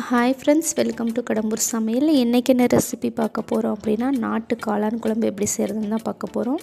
hi friends welcome to Kadambur சமையல் இன்றைக்கி என்ன ரெசிபி பார்க்க போகிறோம் அப்படின்னா நாட்டு காளான் குழம்பு எப்படி செய்கிறதுன்னு தான் பார்க்க போகிறோம்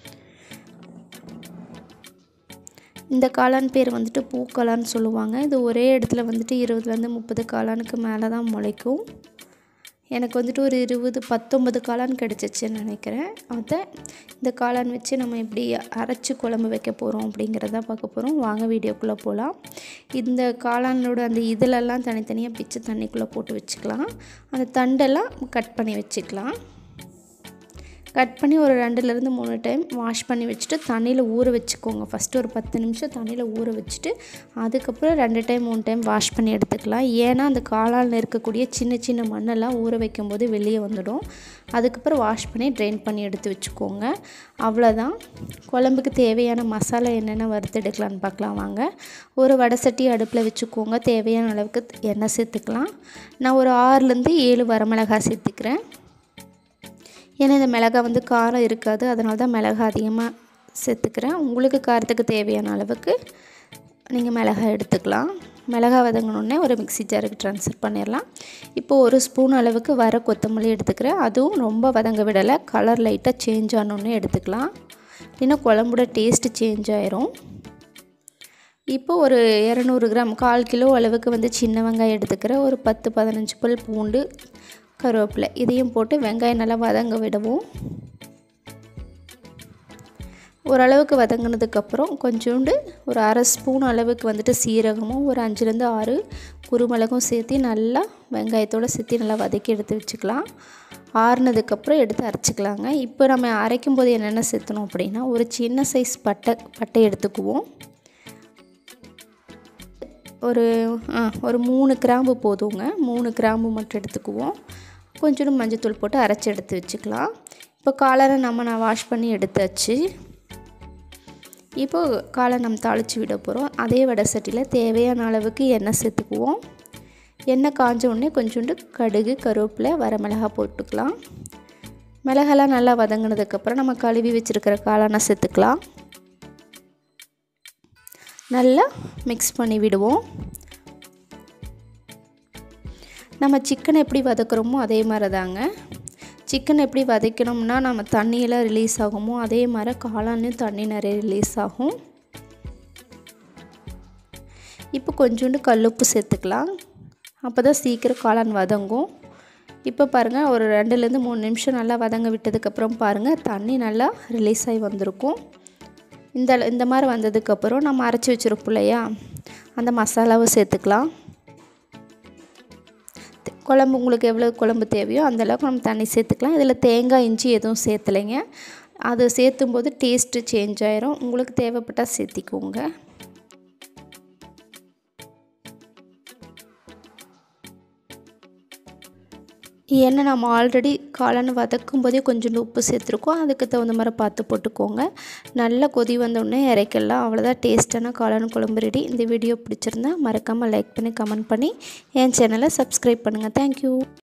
இந்த காளான் பேர் வந்துட்டு பூக்காளான்னு சொல்லுவாங்க இது ஒரே இடத்துல வந்துட்டு இருபதுலேருந்து முப்பது காளானுக்கு மேலே தான் முளைக்கும் எனக்கு வந்துட்டு ஒரு இருபது பத்தொம்பது காளான் கிடச்சிச்சுன்னு நினைக்கிறேன் அதை இந்த காளான் வச்சு நம்ம எப்படி அரைச்சி குழம்பு வைக்க போகிறோம் அப்படிங்கிறத பார்க்க போகிறோம் வாங்க வீடியோக்குள்ளே போகலாம் இந்த காளானோட அந்த இதிலெல்லாம் தனித்தனியாக பிச்சு தண்ணிக்குள்ளே போட்டு வச்சுக்கலாம் அந்த தண்டெல்லாம் கட் பண்ணி வச்சுக்கலாம் கட் பண்ணி ஒரு ரெண்டுலேருந்து மூணு டைம் வாஷ் பண்ணி வச்சுட்டு தண்ணியில் ஊற வச்சுக்கோங்க ஃபஸ்ட்டு ஒரு பத்து நிமிஷம் தண்ணியில் ஊற வச்சுட்டு அதுக்கப்புறம் ரெண்டு டைம் மூணு டைம் வாஷ் பண்ணி எடுத்துக்கலாம் ஏன்னா அந்த காளானில் இருக்கக்கூடிய சின்ன சின்ன மண்ணெல்லாம் ஊற வைக்கும்போது வெளியே வந்துடும் அதுக்கப்புறம் வாஷ் பண்ணி ட்ரைன் பண்ணி எடுத்து வச்சுக்கோங்க அவ்வளோதான் குழம்புக்கு தேவையான மசாலா என்னென்ன வறுத்து எடுக்கலான்னு பார்க்கலாம் வாங்க ஒரு வடை சட்டி அடுப்பில் வச்சுக்கோங்க தேவையான அளவுக்கு எண்ணெய் சேர்த்துக்கலாம் நான் ஒரு ஆறுலேருந்து ஏழு வரமிளகாய் சேர்த்துக்கிறேன் ஏன்னா இந்த மிளகாய் வந்து காரம் இருக்காது அதனால தான் மிளகாய் அதிகமாக சேர்த்துக்கிறேன் உங்களுக்கு காரத்துக்கு தேவையான அளவுக்கு நீங்கள் மிளகாய் எடுத்துக்கலாம் மிளகாய் வதங்கினோடனே ஒரு மிக்சி ஜாருக்கு ட்ரான்ஸ்ஃபர் பண்ணிடலாம் இப்போது ஒரு ஸ்பூன் அளவுக்கு வர கொத்தமல்லி எடுத்துக்கிறேன் அதுவும் ரொம்ப வதங்க விடலை கலர் லைட்டாக சேஞ்ச் ஆனோடனே எடுத்துக்கலாம் இல்லைன்னா குழம்போட டேஸ்ட்டு சேஞ்ச் ஆயிரும் இப்போ ஒரு இரநூறு கிராம் கால் கிலோ அளவுக்கு வந்து சின்ன வெங்காயம் எடுத்துக்கிறேன் ஒரு பத்து பதினஞ்சு பல் பூண்டு கருவேப்பிலை இதையும் போட்டு வெங்காயம் நல்லா வதங்க விடுவோம் ஓரளவுக்கு வதங்கினதுக்கப்புறம் கொஞ்சோண்டு ஒரு அரை ஸ்பூன் அளவுக்கு வந்துட்டு சீரகமும் ஒரு அஞ்சுலேருந்து ஆறு குருமிளகும் சேர்த்து நல்லா வெங்காயத்தோடு சேர்த்து நல்லா வதக்கி எடுத்து வச்சுக்கலாம் ஆறுனதுக்கப்புறம் எடுத்து அரைச்சிக்கலாங்க இப்போ நம்ம அரைக்கும் போது என்னென்ன சேர்த்தணும் அப்படின்னா ஒரு சின்ன சைஸ் பட்டை பட்டை எடுத்துக்குவோம் ஒரு ஒரு மூணு கிராம்பு போதுங்க மூணு கிராம்பு மட்டும் எடுத்துக்குவோம் கொஞ்சோண்டு மஞ்சத்தூள் போட்டு அரைச்சி எடுத்து வச்சுக்கலாம் இப்போ காலரை நம்ம நான் வாஷ் பண்ணி எடுத்தாச்சு இப்போது காலை நம்ம தாளித்து விட போகிறோம் அதே வடை சட்டியில் தேவையான அளவுக்கு எண்ணெய் சேர்த்துக்குவோம் எண்ணெய் காஞ்ச உடனே கொஞ்சோண்டு கடுகு கருவேப்பிலை வரமிளகா போட்டுக்கலாம் மிளகெல்லாம் நல்லா வதங்கினதுக்கப்புறம் நம்ம கழுவி வச்சுருக்கிற காளானை சேர்த்துக்கலாம் நல்லா மிக்ஸ் பண்ணி விடுவோம் நம்ம சிக்கன் எப்படி வதக்குறோமோ அதே மாதிரி தாங்க சிக்கன் எப்படி வதக்கணும்னா நம்ம தண்ணியெல்லாம் ரிலீஸ் ஆகுமோ அதே மாதிரி காளான்லையும் தண்ணி நிறைய ரிலீஸ் ஆகும் இப்போ கொஞ்சோண்டு கல்லுப்பு சேர்த்துக்கலாம் அப்போ தான் சீக்கிரம் காளான் வதங்கும் இப்போ பாருங்கள் ஒரு ரெண்டுலேருந்து மூணு நிமிஷம் நல்லா வதங்க விட்டதுக்கப்புறம் பாருங்கள் தண்ணி நல்லா ரிலீஸ் ஆகி வந்திருக்கும் இந்த இந்த மாதிரி வந்ததுக்கப்புறம் நம்ம அரைச்சி வச்சுருப்போம் இல்லையா அந்த மசாலாவை சேர்த்துக்கலாம் குழம்பு உங்களுக்கு எவ்வளோ குழம்பு தேவையோ அந்தளவுக்கு நம்ம தண்ணி சேர்த்துக்கலாம் இதில் தேங்காய் இஞ்சி எதுவும் சேர்த்துலைங்க அது சேர்த்தும் போது டேஸ்ட்டு சேஞ்ச் ஆயிரும் உங்களுக்கு தேவைப்பட்டால் சேர்த்திக்கோங்க ஏன்னா நம்ம ஆல்ரெடி காளான் வதக்கும் போதே கொஞ்சோண்டு உப்பு சேர்த்துருக்கோம் அதுக்கு தகுந்த மாதிரி பார்த்து போட்டுக்கோங்க நல்லா கொதி வந்தோடனே இறக்கலாம் அவ்வளோதான் டேஸ்ட்டான காளான் குழம்பு ரெடி இந்த வீடியோ பிடிச்சிருந்தா மறக்காமல் லைக் பண்ணி கமெண்ட் பண்ணி என் சேனலை சப்ஸ்கிரைப் பண்ணுங்கள் தேங்க்யூ